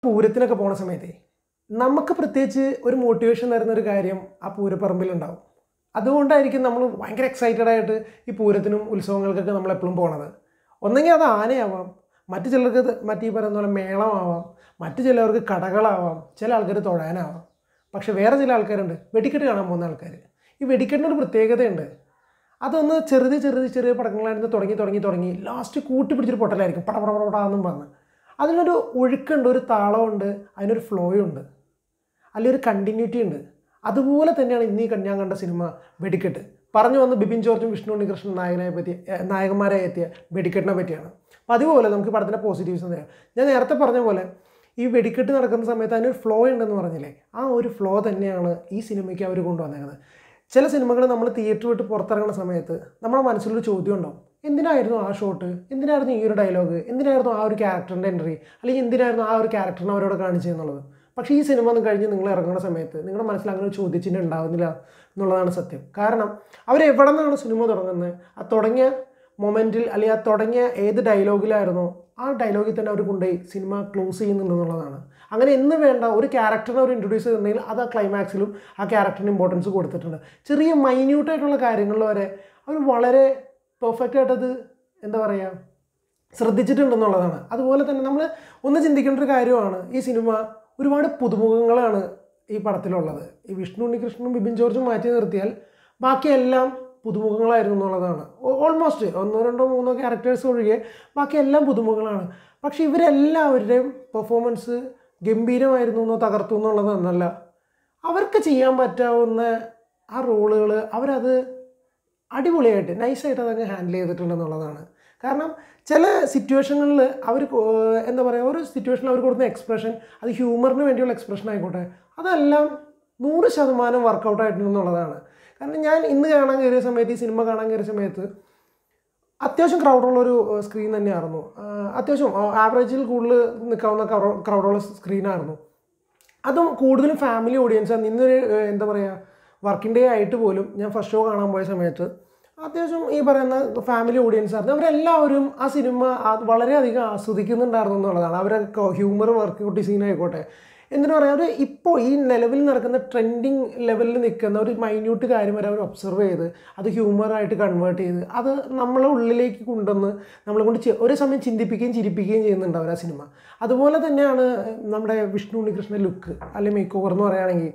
പൂരത്തിനൊക്കെ പോണ സമയത്തെ നമുക്ക് പ്രത്യേകിച്ച് ഒരു മോട്ടിവേഷൻ തരുന്ന ഒരു കാര്യം ആ പൂരപ്പറമ്പിലുണ്ടാവും അതുകൊണ്ടായിരിക്കും നമ്മൾ ഭയങ്കര എക്സൈറ്റഡ് ആയിട്ട് ഈ പൂരത്തിനും ഉത്സവങ്ങൾക്കൊക്കെ നമ്മൾ എപ്പോഴും പോണത് ഒന്നെങ്കിൽ അത് ആനയാവാം മറ്റു ചിലർക്ക് ഇത് മറ്റേ ഈ പറയുന്ന പോലെ മേളമാവാം മറ്റു ചിലർക്ക് കടകളാവാം ചില ആൾക്കാർ തൊഴാനാവാം പക്ഷെ വേറെ ചില ആൾക്കാരുണ്ട് വെടിക്കെട്ട് കാണാൻ പോകുന്ന ആൾക്കാർ ഈ വെടിക്കെട്ടിനൊരു പ്രത്യേകതയുണ്ട് അതൊന്ന് ചെറുത് ചെറുത് ചെറിയ പടക്കങ്ങളായിരുന്നു തുടങ്ങി തുടങ്ങി തുടങ്ങി ലാസ്റ്റ് കൂട്ടി പിടിച്ചൊരു പൊട്ടലായിരിക്കും പട പട പട പടാന്നും പറഞ്ഞ് അതിനൊരു ഒഴുക്കുണ്ട് ഒരു താളമുണ്ട് അതിനൊരു ഫ്ലോയും ഉണ്ട് അല്ലെങ്കിൽ ഒരു കണ്ടിന്യൂറ്റി ഉണ്ട് അതുപോലെ തന്നെയാണ് ഇന്ന് ഈ ഞാൻ കണ്ട സിനിമ വെടിക്കെട്ട് പറഞ്ഞു വന്ന് ബിപിൻ ജോർജും വിഷ്ണു ഉണ്ണികൃഷ്ണൻ നായകനെ പറ്റി ഏ, നായകന്മാരെ എത്തിയ വെടിക്കെട്ടിനെ പറ്റിയാണ് അപ്പം അതുപോലെ നമുക്ക് ഈ പടത്തിൻ്റെ പോസിറ്റീവ്സ് പറയാം ഞാൻ നേരത്തെ പറഞ്ഞ പോലെ ഈ വെടിക്കെട്ട് നടക്കുന്ന സമയത്ത് അതിനൊരു ഫ്ലോ ഉണ്ടെന്ന് പറഞ്ഞില്ലേ ആ ഒരു ഫ്ലോ തന്നെയാണ് ഈ സിനിമയ്ക്ക് അവർ കൊണ്ടുവന്നേക്കുന്നത് ചില സിനിമകൾ നമ്മൾ തിയേറ്റർ വിട്ട് പുറത്തിറങ്ങുന്ന സമയത്ത് നമ്മുടെ മനസ്സിലൊരു ചോദ്യം ഉണ്ടാവും എന്തിനായിരുന്നു ആ ഷോട്ട് എന്തിനായിരുന്നു ഈ ഒരു ഡയലോഗ് എന്തിനായിരുന്നു ആ ഒരു ക്യാരക്ടറിൻ്റെ എൻട്രി അല്ലെങ്കിൽ എന്തിനായിരുന്നു ആ ഒരു ക്യാരക്ടറിനെ അവരോട് കാണിച്ചതെന്നുള്ളത് പക്ഷേ ഈ സിനിമ ഒന്നും കഴിഞ്ഞ് നിങ്ങൾ ഇറങ്ങുന്ന സമയത്ത് നിങ്ങളുടെ മനസ്സിൽ അങ്ങനെ ഒരു ചോദ്യചിഹ്നം ഉണ്ടാവുന്നില്ല എന്നുള്ളതാണ് സത്യം കാരണം അവർ എവിടെ നിന്നാണ് സിനിമ തുടങ്ങുന്നത് ആ തുടങ്ങിയ മൊമെൻറ്റിൽ അല്ലെങ്കിൽ ആ തുടങ്ങിയ ഏത് ഡയലോഗിലായിരുന്നോ ആ ഡയലോഗിൽ തന്നെ അവർ കൊണ്ടുപോയി സിനിമ ക്ലോസ് ചെയ്യുന്നുണ്ടെന്നുള്ളതാണ് അങ്ങനെ എന്ന് വേണ്ട ഒരു ക്യാരക്ടറിനെ അവർ ഇൻട്രൊഡ്യൂസ് ചെയ്തിട്ടുണ്ടെങ്കിൽ അത് ആ ക്ലൈമാക്സിലും ആ ക്യാരക്ടറിന് ഇമ്പോർട്ടൻസ് കൊടുത്തിട്ടുണ്ട് ചെറിയ മൈന്യൂട്ടായിട്ടുള്ള കാര്യങ്ങളിൽ വരെ അവർ വളരെ പെർഫെക്റ്റ് ആയിട്ടത് എന്താ പറയുക ശ്രദ്ധിച്ചിട്ടുണ്ടെന്നുള്ളതാണ് അതുപോലെ തന്നെ നമ്മൾ ഒന്ന് ചിന്തിക്കേണ്ട ഒരു കാര്യമാണ് ഈ സിനിമ ഒരുപാട് പുതുമുഖങ്ങളാണ് ഈ പടത്തിലുള്ളത് ഈ വിഷ്ണു ഉണ്ണികൃഷ്ണനും ബിബിൻ ജോർജും മാറ്റി നിർത്തിയാൽ ബാക്കിയെല്ലാം പുതുമുഖങ്ങളായിരുന്നു എന്നുള്ളതാണ് ഓൾമോസ്റ്റ് ഒന്നോ രണ്ടോ മൂന്നോ ക്യാരക്ടേഴ്സ് ഒഴികെ ബാക്കി എല്ലാം പുതുമുഖങ്ങളാണ് പക്ഷെ ഇവരെല്ലാവരുടെയും പെർഫോമൻസ് ഗംഭീരമായിരുന്നു എന്നോ തകർത്തു എന്നുള്ളതെന്നല്ല അവർക്ക് ചെയ്യാൻ പറ്റാവുന്ന ആ റോളുകൾ അവരത് അടിപൊളിയായിട്ട് നൈസായിട്ട് അതങ്ങ് ഹാൻഡിൽ ചെയ്തിട്ടുണ്ടെന്നുള്ളതാണ് കാരണം ചില സിറ്റുവേഷനുകളിൽ അവർ എന്താ പറയുക ഒരു സിറ്റുവേഷനിൽ അവർ കൊടുക്കുന്ന എക്സ്പ്രഷൻ അത് ഹ്യൂമറിന് വേണ്ടിയുള്ള എക്സ്പ്രഷൻ ആയിക്കോട്ടെ അതെല്ലാം നൂറ് ശതമാനം വർക്കൗട്ട് ആയിട്ടുണ്ടെന്നുള്ളതാണ് കാരണം ഞാൻ ഇന്ന് കാണാൻ കയറിയ സമയത്ത് ഈ സിനിമ കാണാൻ കയറിയ സമയത്ത് അത്യാവശ്യം ക്രൗഡുള്ളൊരു സ്ക്രീൻ തന്നെയായിരുന്നു ആ, അത്യാവശ്യം ആവറേജിൽ കൂടുതൽ നിൽക്കാവുന്ന ക്രൗഡുള്ള സ്ക്രീനായിരുന്നു അതും കൂടുതലും ഫാമിലി ഓഡിയൻസാണ് ഇന്നൊരു ഏഹ്, എന്താ പറയുക വർക്കിംഗ് ഡേ ആയിട്ട് പോലും ഞാൻ ഫസ്റ്റ് ഷോ കാണാൻ പോയ സമയത്ത് അത്യാവശ്യം ഈ പറയുന്ന ഫാമിലി ഓഡിയൻസ് ആയിരുന്നു അവരെല്ലാവരും ആ സിനിമ ആ- വളരെയധികം ആസ്വദിക്കുന്നുണ്ടായിരുന്നു എന്നുള്ളതാണ് അവരെ ഹ്യൂമർ വർക്ക് സീൻ ആയിക്കോട്ടെ എന്തിനു പറയുക അവർ ഇപ്പോൾ ഈ നിലവിൽ നടക്കുന്ന ട്രെൻഡിങ് ലെവലിൽ നിൽക്കുന്ന ഒരു മൈന്യൂട്ട് കാര്യം വരെ അവർ ഒബ്സർവ് ചെയ്ത് അത് ഹ്യൂമറായിട്ട് കൺവേർട്ട് ചെയ്ത് അത് നമ്മളെ ഉള്ളിലേക്ക് കൊണ്ടുവന്ന് നമ്മളെ കൊണ്ട് ചി- ഒരു സമയം ചിന്തിപ്പിക്കുകയും ചിരിപ്പിക്കുകയും ചെയ്യുന്നുണ്ട് അവർ ആ സിനിമ അതുപോലെ തന്നെയാണ് നമ്മുടെ വിഷ്ണു ഉണ്ണികൃഷ്ണ ലുക്ക് അല്ലെങ്കിൽ മേക്ക് ഓവർ എന്ന് പറയുകയാണെങ്കിൽ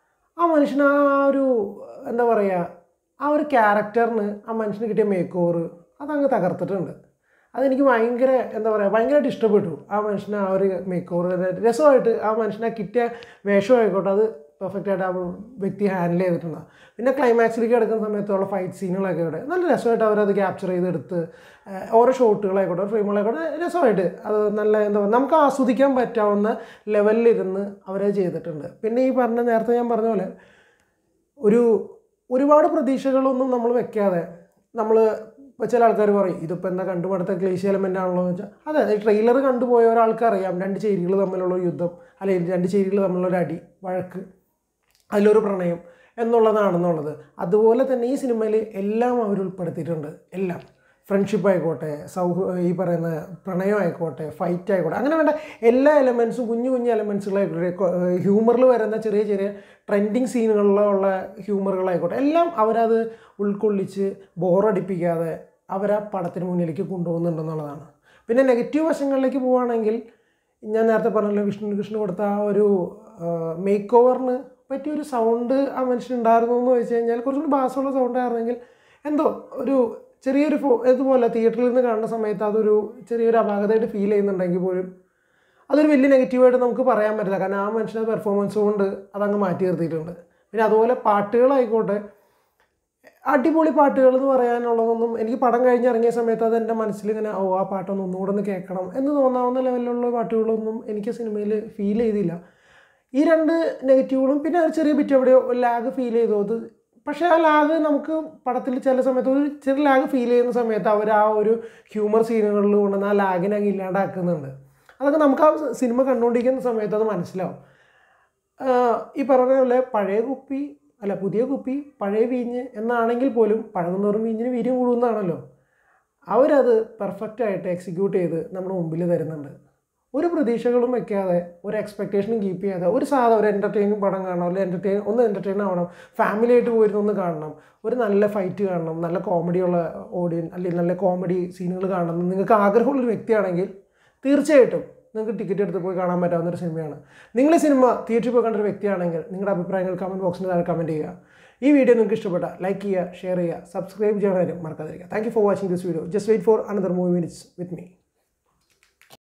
ആ മനുഷ്യന് ആ ഒരു എന്താ പറയുക ആ ഒരു ക്യാരക്ടറിന് ആ മനുഷ്യന് കിട്ടിയ മേക്ക് ഓവർ അതങ്ങ് തകർത്തിട്ടുണ്ട് അതെനിക്ക് ഭയങ്കര എന്താ പറയുക ഭയങ്കരമായിട്ട് ഇഷ്ടപ്പെട്ടു ആ മനുഷ്യനെ ആ ഒരു മേക്ക് ഓവർ രസമായിട്ട് ആ മനുഷ്യനെ കിട്ടിയ വേഷമായിക്കോട്ടെ അത് പെർഫെക്റ്റ് ആയിട്ട് ആ വ്യക്തി ഹാൻഡിൽ ചെയ്തിട്ടുണ്ട് പിന്നെ ക്ലൈമാക്സിലേക്ക് കിടക്കുന്ന സമയത്തുള്ള ഫൈറ്റ് സീനുകളൊക്കെ ഇവിടെ നല്ല രസമായിട്ട് അവരത് ക്യാപ്ചർ ചെയ്തെടുത്ത് ഏഹ്, ഓരോ ഷോട്ടുകളായിക്കോട്ടെ ഫ്രെയിമുകളായിക്കോട്ടെ രസമായിട്ട് അത് നല്ല എന്താ പറയുക നമുക്ക് ആസ്വദിക്കാൻ പറ്റാവുന്ന ലെവലിലിരുന്ന് അവരത് ചെയ്തിട്ടുണ്ട് പിന്നെ ഈ പറഞ്ഞ നേരത്തെ ഞാൻ പറഞ്ഞ പോലെ ഒരു ഒരുപാട് പ്രതീക്ഷകളൊന്നും നമ്മൾ വെക്കാതെ നമ്മൾ ഇപ്പോൾ ചില ആൾക്കാർ പറയും ഇതിപ്പോൾ എന്താ കണ്ടുപടുത്ത ക്ലേശി എലമെൻ്റ് ആണല്ലോ എന്ന് വെച്ചാൽ അതെ ട്രെയിലർ കണ്ടുപോയ ഒരാൾക്ക് അറിയാം രണ്ട് ചേരികൾ തമ്മിലുള്ള ഒരു യുദ്ധം അല്ലെങ്കിൽ രണ്ട് ചേരികൾ തമ്മിലുള്ള ഒരു അടി വഴക്ക് അതിലൊരു പ്രണയം എന്നുള്ളതാണെന്നുള്ളത് അതുപോലെ തന്നെ ഈ സിനിമയിൽ എല്ലാം അവർ ഉൾപ്പെടുത്തിയിട്ടുണ്ട് എല്ലാം ഫ്രണ്ട്ഷിപ്പ് ആയിക്കോട്ടെ സൗഹൃ ഈ പറയുന്ന പ്രണയം ആയിക്കോട്ടെ ഫൈറ്റ് ആയിക്കോട്ടെ അങ്ങനെ വേണ്ട എല്ലാ എലമെൻസും കുഞ്ഞു കുഞ്ഞു എലമെൻസുകളായിക്കോട്ടെ ഹ്യൂമറിൽ വരുന്ന ചെറിയ ചെറിയ ട്രെൻഡിങ് സീനുകളിലുള്ള ഹ്യൂമറുകളായിക്കോട്ടെ എല്ലാം അവരത് ഉൾക്കൊള്ളിച്ച് ബോറടിപ്പിക്കാതെ അവരാ പടത്തിന് മുന്നിലേക്ക് കൊണ്ടുപോകുന്നുണ്ടെന്നുള്ളതാണ് പിന്നെ നെഗറ്റീവ് വശങ്ങളിലേക്ക് പോവുകയാണെങ്കിൽ ഞാൻ നേരത്തെ പറഞ്ഞല്ലോ വിഷ്ണു കൃഷ്ണൻ കൊടുത്ത ആ ഒരു മേക്ക് ഓവറിന് പറ്റിയൊരു സൗണ്ട് ആ മനുഷ്യൻ ഉണ്ടായിരുന്നു എന്ന് വെച്ച് കഴിഞ്ഞാൽ കുറച്ചുകൂടി ബാസമുള്ള സൗണ്ട് ആയിരുന്നെങ്കിൽ എന്തോ ഒരു ചെറിയൊരു ഫോ ഇതുപോലെ തിയേറ്ററിൽ നിന്ന് കാണുന്ന സമയത്ത് അതൊരു ചെറിയൊരു അപാകതയായിട്ട് ഫീൽ ചെയ്യുന്നുണ്ടെങ്കിൽ പോലും അതൊരു വലിയ നെഗറ്റീവായിട്ട് നമുക്ക് പറയാൻ പറ്റില്ല കാരണം ആ മനുഷ്യൻ്റെ പെർഫോമൻസ് കൊണ്ട് അതങ്ങ് മാറ്റി നിർത്തിയിട്ടുണ്ട് പിന്നെ അതുപോലെ പാട്ടുകളായിക്കോട്ടെ അടിപൊളി പാട്ടുകൾ എന്ന് പറയാനുള്ളതൊന്നും എനിക്ക് പടം കഴിഞ്ഞിറങ്ങിയ സമയത്ത് അത് എൻ്റെ മനസ്സിൽ ഇങ്ങനെ ഓ ആ പാട്ടൊന്ന് ഒന്നുകൂടെ ഒന്ന് കേൾക്കണം എന്ന് തോന്നാവുന്ന ലെവലിലുള്ള പാട്ടുകളൊന്നും എനിക്ക് സിനിമയിൽ ഫീൽ ചെയ്തില്ല ഈ രണ്ട് നെഗറ്റീവുകളും പിന്നെ ഒരു ചെറിയ ബിറ്റ് എവിടെയോ ലാഗ് ഫീൽ ചെയ്തു അത് പക്ഷേ ആ ലാഗ് നമുക്ക് പടത്തിൽ ചില സമയത്ത് ഒരു ചെറിയ ലാഗ് ഫീൽ ചെയ്യുന്ന സമയത്ത് അവർ ആ ഒരു ഹ്യൂമർ സീനുകളിൽ കൊണ്ടുവന്ന് ആ ലാഗിനെ അങ്ങ് ഇല്ലാണ്ടാക്കുന്നുണ്ട് അതൊക്കെ നമുക്ക് ആ സിനിമ കണ്ടുകൊണ്ടിരിക്കുന്ന സമയത്ത് അത് മനസ്സിലാവും ആഹ് ഈ പറഞ്ഞ പോലെ പഴയ കുപ്പി അല്ല പുതിയ കുപ്പി പഴയ വീഞ്ഞ് എന്നാണെങ്കിൽ പോലും പഴകുന്നോറും വീഞ്ഞിന് വീര്യം കൂടുന്നതാണല്ലോ അവരത് പെർഫെക്റ്റായിട്ട് എക്സിക്യൂട്ട് ചെയ്ത് നമ്മുടെ മുമ്പിൽ തരുന്നുണ്ട് ഒരു പ്രതീക്ഷകളും വെക്കാതെ ഒരു എക്സ്പെക്റ്റേഷനും കീപ്പ് ചെയ്യാതെ ഒരു സാധാ ഒരു എൻ്റർടൈനിങ് പടം കാണണം അല്ലെങ്കിൽ എൻ്റർടൈൻ ഒന്ന് എൻ്റർടൈൻ ആവണം ഫാമിലി ആയിട്ട് പോയിരുന്ന് ഒന്ന് കാണണം ഒരു നല്ല ഫൈറ്റ് കാണണം നല്ല കോമഡിയുള്ള ഓഡിയൻ അല്ലെങ്കിൽ നല്ല കോമഡി സീനുകൾ കാണണം എന്ന് നിങ്ങൾക്ക് ആഗ്രഹമുള്ളൊരു വ്യക്തിയാണെങ്കിൽ തീർച്ചയായിട്ടും നിങ്ങൾക്ക് ടിക്കറ്റ് എടുത്ത് പോയി കാണാൻ പറ്റാവുന്ന ഒരു സിനിമയാണ് നിങ്ങൾ ഈ സിനിമ തിയേറ്ററിൽ പോയി കണ്ടൊരു വ്യക്തിയാണെങ്കിൽ നിങ്ങളുടെ അഭിപ്രായങ്ങൾ കമൻറ്റ് ബോക്സിൽ താഴെ കമൻറ്റ് ചെയ്യുക ഈ വീഡിയോ നിങ്ങൾക്ക് ഇഷ്ടപ്പെട്ട ലൈക്ക് ചെയ്യുക ഷെയർ ചെയ്യുക സബ്സ്ക്രൈബ് ചെയ്യാനായിട്ട് മറക്കാതിരിക്കുക thank you for watching this video just wait for another movie minutes with me